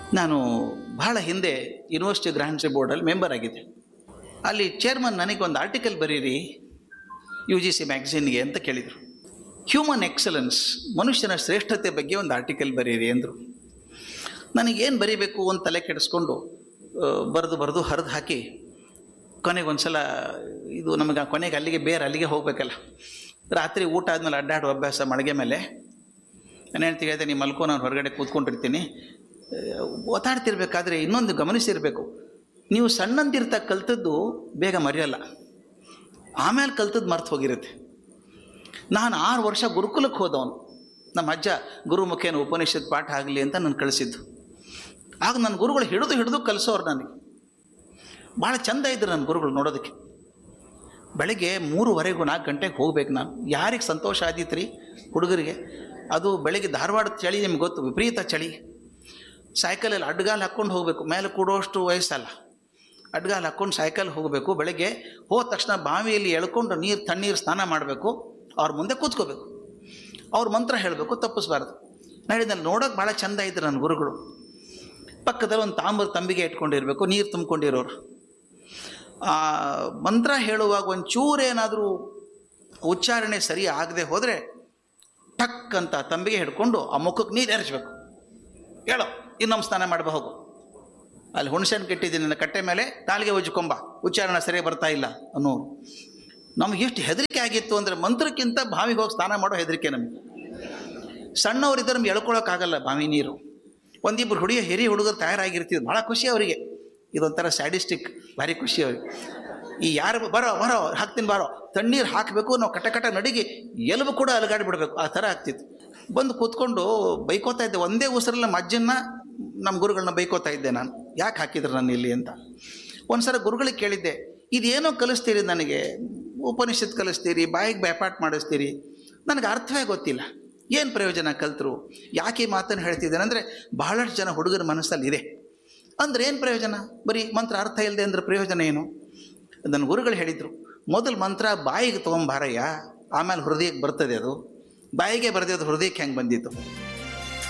ನಾನು ಬಹಳ ಹಿಂದೆ ಯೂನಿವರ್ಸಿಟಿ ಗ್ರಾಂಟ್ಸ್ ಬೋರ್ಡಲ್ಲಿ ಮೆಂಬರ್ ಆಗಿದ್ದೆ ಅಲ್ಲಿ ಚೇರ್ಮನ್ ನನಗೆ ಒಂದು ಆರ್ಟಿಕಲ್ ಬರೀರಿ ಯು ಜಿ ಸಿ ಮ್ಯಾಗಝೀನ್ಗೆ ಅಂತ ಕೇಳಿದರು ಹ್ಯೂಮನ್ ಎಕ್ಸಲೆನ್ಸ್ ಮನುಷ್ಯನ ಶ್ರೇಷ್ಠತೆ ಬಗ್ಗೆ ಒಂದು ಆರ್ಟಿಕಲ್ ಬರೀರಿ ಅಂದರು ನನಗೇನು ಬರೀಬೇಕು ಅಂತ ತಲೆ ಕೆಡಿಸ್ಕೊಂಡು ಬರೆದು ಬರೆದು ಹರಿದು ಹಾಕಿ ಕೊನೆಗೆ ಒಂದು ಸಲ ಇದು ನಮಗೆ ಆ ಕೊನೆಗೆ ಅಲ್ಲಿಗೆ ಬೇರೆ ಅಲ್ಲಿಗೆ ಹೋಗಬೇಕಲ್ಲ ರಾತ್ರಿ ಊಟ ಆದಮೇಲೆ ಅಡ್ಡಾಡುವ ಅಭ್ಯಾಸ ಮಳಿಗೆ ಮೇಲೆ ನಾನು ಹೇಳ್ತೀನಿ ಹೇಳಿದೆ ನೀವು ಮಲ್ಕೋ ನಾನು ಹೊರಗಡೆ ಕೂತ್ಕೊಂಡಿರ್ತೀನಿ ಆ, ಒತ್ತಾಡ್ತಿರ್ಬೇಕಾದ್ರೆ ಇನ್ನೊಂದು ಗಮನಿಸಿರಬೇಕು ನೀವು ಸಣ್ಣಂದಿರ್ತ ಕಲ್ತದ್ದು ಬೇಗ ಮರೆಯಲ್ಲ ಆಮೇಲೆ ಕಲ್ತದ್ದು ಮರ್ತು ಹೋಗಿರುತ್ತೆ ನಾನು ಆರು ವರ್ಷ ಗುರುಕುಲಕ್ಕೆ ಹೋದವನು ನಮ್ಮ ಅಜ್ಜ ಗುರುಮುಖೇನ ಉಪನಿಷತ್ ಪಾಠ ಆಗಲಿ ಅಂತ ನಾನು ಕಳಿಸಿದ್ದು ಆಗ ನನ್ನ ಗುರುಗಳು ಹಿಡಿದು ಹಿಡಿದು ಕಲಿಸೋರು ನನಗೆ ಭಾಳ ಚಂದ ಇದ್ರು ನನ್ನ ಗುರುಗಳು ನೋಡೋದಕ್ಕೆ ಬೆಳಗ್ಗೆ ಮೂರುವರೆಗೂ ನಾಲ್ಕು ಗಂಟೆಗೆ ಹೋಗ್ಬೇಕು ನಾನು ಯಾರಿಗೆ ಸಂತೋಷ ಆದೀತು ರೀ ಹುಡುಗರಿಗೆ ಅದು ಬೆಳಗ್ಗೆ ಧಾರವಾಡ ಚಳಿ ನಿಮ್ಗೆ ಗೊತ್ತು ವಿಪರೀತ ಚಳಿ ಸೈಕಲಲ್ಲಿ ಅಡ್ಗಾಲು ಹಾಕ್ಕೊಂಡು ಹೋಗಬೇಕು ಮೇಲೆ ಕೂಡೋಷ್ಟು ವಯಸ್ಸಲ್ಲ ಅಡ್ಗಾಲು ಹಾಕ್ಕೊಂಡು ಸೈಕಲ್ ಹೋಗಬೇಕು ಬೆಳಗ್ಗೆ ಹೋದ ತಕ್ಷಣ ಬಾವಿಯಲ್ಲಿ ಎಳ್ಕೊಂಡು ನೀರು ತಣ್ಣೀರು ಸ್ನಾನ ಮಾಡಬೇಕು ಅವ್ರ ಮುಂದೆ ಕೂತ್ಕೋಬೇಕು ಅವ್ರ ಮಂತ್ರ ಹೇಳಬೇಕು ತಪ್ಪಿಸ್ಬಾರ್ದು ಹೇಳಿದ್ನಲ್ಲಿ ನೋಡೋಕೆ ಭಾಳ ಚಂದ ಇದ್ರು ನನ್ನ ಗುರುಗಳು ಪಕ್ಕದಲ್ಲಿ ಒಂದು ತಾಮ್ರ ತಂಬಿಗೆ ಇಟ್ಕೊಂಡಿರಬೇಕು ನೀರು ತುಂಬಿಕೊಂಡಿರೋರು ಆ ಮಂತ್ರ ಹೇಳುವಾಗ ಒಂಚೂರು ಏನಾದರೂ ಉಚ್ಚಾರಣೆ ಸರಿ ಆಗದೆ ಹೋದರೆ ಟಕ್ ಅಂತ ತಂಬಿಗೆ ಹಿಡ್ಕೊಂಡು ಆ ಮುಖಕ್ಕೆ ನೀರು ಎರಚಬೇಕು ಹೇಳೋ ಇನ್ನೊಮ್ಮೆ ಸ್ನಾನ ಮಾಡ್ಬಾ ಹೋಗು ಅಲ್ಲಿ ಹುಣಸೆಹಣ್ಣು ಕೆಟ್ಟಿದ್ದೀನಿ ನನ್ನ ಕಟ್ಟೆ ಮೇಲೆ ಕಾಲಿಗೆ ಉಜ್ಕೊಂಬ ಉಚ್ಚಾರಣೆ ಸರಿ ಬರ್ತಾ ಇಲ್ಲ ಅನ್ನೋ ನಮ್ಗೆ ಎಷ್ಟು ಹೆದರಿಕೆ ಆಗಿತ್ತು ಅಂದರೆ ಮಂತ್ರಕ್ಕಿಂತ ಬಾವಿಗೆ ಹೋಗಿ ಸ್ನಾನ ಮಾಡೋ ಹೆದರಿಕೆ ನಮಗೆ ಸಣ್ಣವರಿದ್ದರೆ ನಮ್ಗೆ ಎಳ್ಕೊಳಕ್ಕಾಗಲ್ಲ ಬಾವಿ ನೀರು ಒಂದಿಬ್ಬರು ಹುಡುಗ ಹಿರಿಯ ಹುಡುಗರು ತಯಾರಾಗಿರ್ತಿದ್ರು ಭಾಳ ಖುಷಿ ಅವರಿಗೆ ಇದೊಂಥರ ಸ್ಯಾಡಿಸ್ಟಿಕ್ ಭಾರಿ ಖುಷಿ ಅವ್ರಿಗೆ ಈ ಯಾರು ಬರೋ ಬರೋ ಹಾಕ್ತೀನಿ ಬಾರೋ ತಣ್ಣೀರು ಹಾಕಬೇಕು ನಾವು ಕಟ ಕಟ ನಡಿಗೆ ಎಲುಬು ಕೂಡ ಅಲಗಾಡಿ ಬಿಡಬೇಕು ಆ ಥರ ಆಗ್ತಿತ್ತು ಬಂದು ಕೂತ್ಕೊಂಡು ಬೈಕೋತಾ ಇದ್ದೆ ಒಂದೇ ಉಸಿರಲ್ಲ ನಮ್ಮ ಅಜ್ಜನ್ನ ನಮ್ಮ ಗುರುಗಳನ್ನ ಬೈಕೋತಾ ಇದ್ದೆ ನಾನು ಯಾಕೆ ಹಾಕಿದ್ರು ನಾನು ಇಲ್ಲಿ ಅಂತ ಒಂದು ಸಲ ಗುರುಗಳಿಗೆ ಕೇಳಿದ್ದೆ ಇದೇನೋ ಕಲಿಸ್ತೀರಿ ನನಗೆ ಉಪನಿಷತ್ ಕಲಿಸ್ತೀರಿ ಬಾಯಿಗೆ ಬ್ಯಾಪಾಟ್ ಮಾಡಿಸ್ತೀರಿ ನನಗೆ ಅರ್ಥವೇ ಗೊತ್ತಿಲ್ಲ ಏನು ಪ್ರಯೋಜನ ಕಲ್ತರು ಯಾಕೆ ಈ ಮಾತನ್ನು ಹೇಳ್ತಿದ್ದೇನೆ ಅಂದರೆ ಬಹಳಷ್ಟು ಜನ ಹುಡುಗರ ಮನಸ್ಸಲ್ಲಿ ಇದೆ ಅಂದ್ರೆ ಏನು ಪ್ರಯೋಜನ ಬರೀ ಮಂತ್ರ ಅರ್ಥ ಇಲ್ಲದೆ ಅಂದ್ರೆ ಪ್ರಯೋಜನ ಏನು ನನ್ನ ಗುರುಗಳು ಹೇಳಿದರು ಮೊದಲು ಮಂತ್ರ ಬಾಯಿಗೆ ತೊಗೊಂಬಾರಯ್ಯ ಆಮೇಲೆ ಹೃದಯಕ್ಕೆ ಬರ್ತದೆ ಅದು ಬಾಯಿಗೆ ಬರದೆ ಅದು ಹೃದಯಕ್ಕೆ ಹೆಂಗೆ ಬಂದಿತ್ತು